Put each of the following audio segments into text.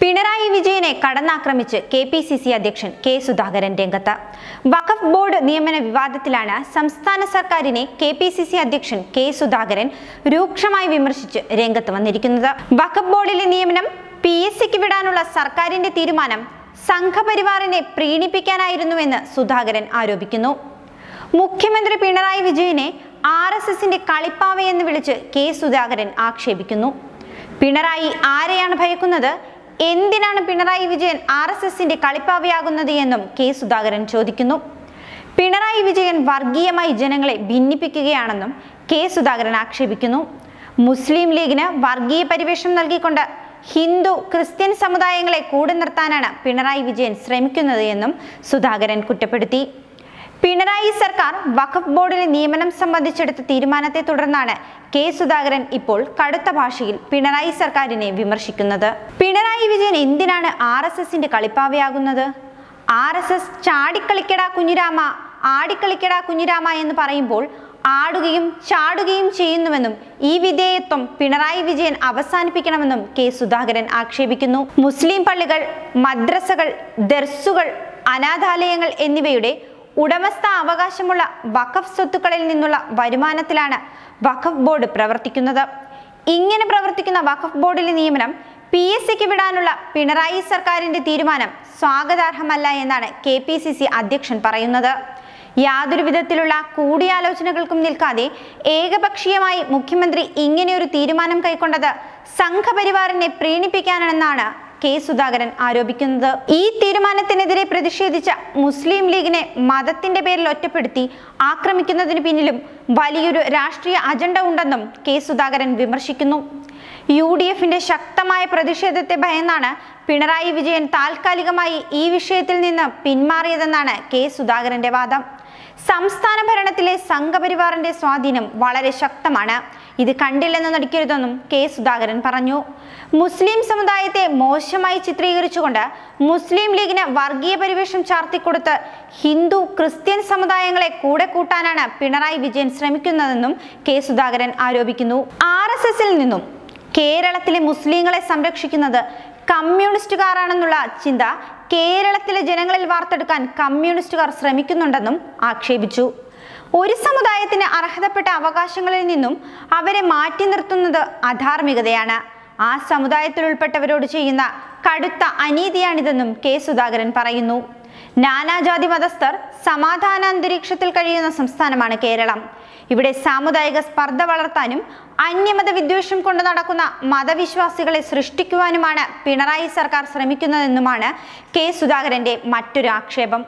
പിണറായി വിജയനെ കടന്നാക്രമിച്ച് K P C C അധ്യക്ഷൻ കെ സുധാകരൻ രംഗത്ത് വഖഫ് ബോർഡ് നിയമന വിവാദത്തിലാണ് സംസ്ഥാന സർക്കാരിനെ കെ പി സി സി അധ്യക്ഷൻ കെ സുധാകരൻ രൂക്ഷമായി വിമർശിച്ച് രംഗത്ത് വന്നിരിക്കുന്നത് വഖഫ് ബോർഡിലെ നിയമനം പി എസ് സിക്ക് വിടാനുള്ള സർക്കാരിന്റെ തീരുമാനം സംഘപരിവാറിനെ പ്രീണിപ്പിക്കാനായിരുന്നുവെന്ന് സുധാകരൻ ആരോപിക്കുന്നു മുഖ്യമന്ത്രി പിണറായി വിജയനെ ആർ എസ് എസിന്റെ കളിപ്പാവയെന്ന് വിളിച്ച് കെ സുധാകരൻ ആക്ഷേപിക്കുന്നു പിണറായി ആരെയാണ് ഭയക്കുന്നത് എന്തിനാണ് പിണറായി വിജയൻ ആർ എസ് എസിന്റെ കളിപ്പാവയാകുന്നത് എന്നും കെ സുധാകരൻ ചോദിക്കുന്നു പിണറായി വിജയൻ വർഗീയമായി ജനങ്ങളെ ഭിന്നിപ്പിക്കുകയാണെന്നും കെ സുധാകരൻ ആക്ഷേപിക്കുന്നു മുസ്ലിം ലീഗിന് വർഗീയ പരിവേഷം നൽകിക്കൊണ്ട് ഹിന്ദു ക്രിസ്ത്യൻ സമുദായങ്ങളെ കൂടെ നിർത്താനാണ് പിണറായി വിജയൻ ശ്രമിക്കുന്നത് എന്നും സുധാകരൻ കുറ്റപ്പെടുത്തി പിണറായി സർക്കാർ വഖഫ് ബോർഡിലെ നിയമനം സംബന്ധിച്ചെടുത്ത തീരുമാനത്തെ തുടർന്നാണ് കെ സുധാകരൻ ഇപ്പോൾ കടുത്ത ഭാഷയിൽ പിണറായി സർക്കാരിനെ വിമർശിക്കുന്നത് പിണറായി വിജയൻ എന്തിനാണ് ആർ എസ് എസിന്റെ കളിപ്പാവയാകുന്നത് ആർ എസ് എസ് ചാടിക്കളിക്കടാ കുഞ്ഞിരാമ ആടിക്കളിക്കടാ കുഞ്ഞിരാമ എന്ന് പറയുമ്പോൾ ആടുകയും ചാടുകയും ചെയ്യുന്നുവെന്നും ഈ വിധേയത്വം പിണറായി വിജയൻ അവസാനിപ്പിക്കണമെന്നും കെ സുധാകരൻ ആക്ഷേപിക്കുന്നു മുസ്ലിം പള്ളികൾ മദ്രസകൾ ദർസുകൾ അനാഥാലയങ്ങൾ എന്നിവയുടെ ഉടമസ്ഥ അവകാശമുള്ള വഖഫ് സ്വത്തുക്കളിൽ നിന്നുള്ള വരുമാനത്തിലാണ് വഖഫ് ബോർഡ് പ്രവർത്തിക്കുന്നത് ഇങ്ങനെ പ്രവർത്തിക്കുന്ന വഖഫ് ബോർഡിലെ നിയമനം പി എസ് സിക്ക് വിടാനുള്ള പിണറായി സർക്കാരിന്റെ തീരുമാനം സ്വാഗതാർഹമല്ല എന്നാണ് കെ പി സി സി അധ്യക്ഷൻ പറയുന്നത് യാതൊരു വിധത്തിലുള്ള കൂടിയാലോചനകൾക്കും നിൽക്കാതെ ഏകപക്ഷീയമായി മുഖ്യമന്ത്രി ഇങ്ങനെയൊരു തീരുമാനം കൈക്കൊണ്ടത് സംഘപരിവാറിനെ പ്രീണിപ്പിക്കാനാണെന്നാണ് കെ സുധാകരൻ ആരോപിക്കുന്നത് ഈ തീരുമാനത്തിനെതിരെ പ്രതിഷേധിച്ച മുസ്ലിം ലീഗിനെ മതത്തിന്റെ പേരിൽ ഒറ്റപ്പെടുത്തി ആക്രമിക്കുന്നതിന് പിന്നിലും വലിയൊരു രാഷ്ട്രീയ അജണ്ട ഉണ്ടെന്നും കെ സുധാകരൻ വിമർശിക്കുന്നു യു ഡി എഫിന്റെ ശക്തമായ പ്രതിഷേധത്തെ ഭയന്നാണ് പിണറായി വിജയൻ താൽക്കാലികമായി ഈ വിഷയത്തിൽ നിന്ന് പിന്മാറിയതെന്നാണ് കെ സുധാകരന്റെ വാദം സംസ്ഥാന ഭരണത്തിലെ സംഘപരിവാറിന്റെ സ്വാധീനം വളരെ ശക്തമാണ് ഇത് കണ്ടില്ലെന്ന് നടിക്കരുതെന്നും കെ സുധാകരൻ പറഞ്ഞു മുസ്ലിം സമുദായത്തെ മോശമായി ചിത്രീകരിച്ചുകൊണ്ട് മുസ്ലിം ലീഗിന് വർഗീയ പരിവേഷം ചാർത്തിക്കൊടുത്ത് ഹിന്ദു ക്രിസ്ത്യൻ സമുദായങ്ങളെ കൂടെ കൂട്ടാനാണ് പിണറായി വിജയൻ ശ്രമിക്കുന്നതെന്നും കെ സുധാകരൻ ആരോപിക്കുന്നു ആർ എസ് എസിൽ നിന്നും കേരളത്തിലെ മുസ്ലിങ്ങളെ സംരക്ഷിക്കുന്നത് കമ്മ്യൂണിസ്റ്റുകാരാണെന്നുള്ള ചിന്ത കേരളത്തിലെ ജനങ്ങളിൽ വാർത്തെടുക്കാൻ കമ്മ്യൂണിസ്റ്റുകാർ ശ്രമിക്കുന്നുണ്ടെന്നും ആക്ഷേപിച്ചു ഒരു സമുദായത്തിന് അർഹതപ്പെട്ട അവകാശങ്ങളിൽ നിന്നും അവരെ മാറ്റി നിർത്തുന്നത് അധാർമികതയാണ് ആ സമുദായത്തിൽ ഉൾപ്പെട്ടവരോട് ചെയ്യുന്ന കടുത്ത അനീതിയാണിതെന്നും കെ സുധാകരൻ പറയുന്നു നാനാജാതി മതസ്ഥർ സമാധാന അന്തരീക്ഷത്തിൽ കഴിയുന്ന സംസ്ഥാനമാണ് കേരളം ഇവിടെ സാമുദായിക സ്പർദ്ധ വളർത്താനും അന്യമത വിദ്വേഷം കൊണ്ട് നടക്കുന്ന മതവിശ്വാസികളെ സൃഷ്ടിക്കുവാനുമാണ് പിണറായി സർക്കാർ ശ്രമിക്കുന്നതെന്നുമാണ് കെ സുധാകരന്റെ മറ്റൊരു ആക്ഷേപം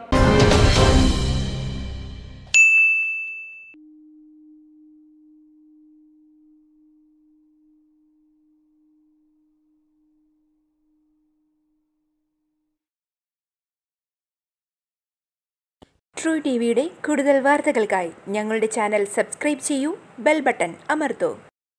ട്രൂ ടി വിയുടെ കൂടുതൽ വാർത്തകൾക്കായി ഞങ്ങളുടെ ചാനൽ സബ്സ്ക്രൈബ് ചെയ്യൂ ബെൽ ബട്ടൺ അമർത്തൂ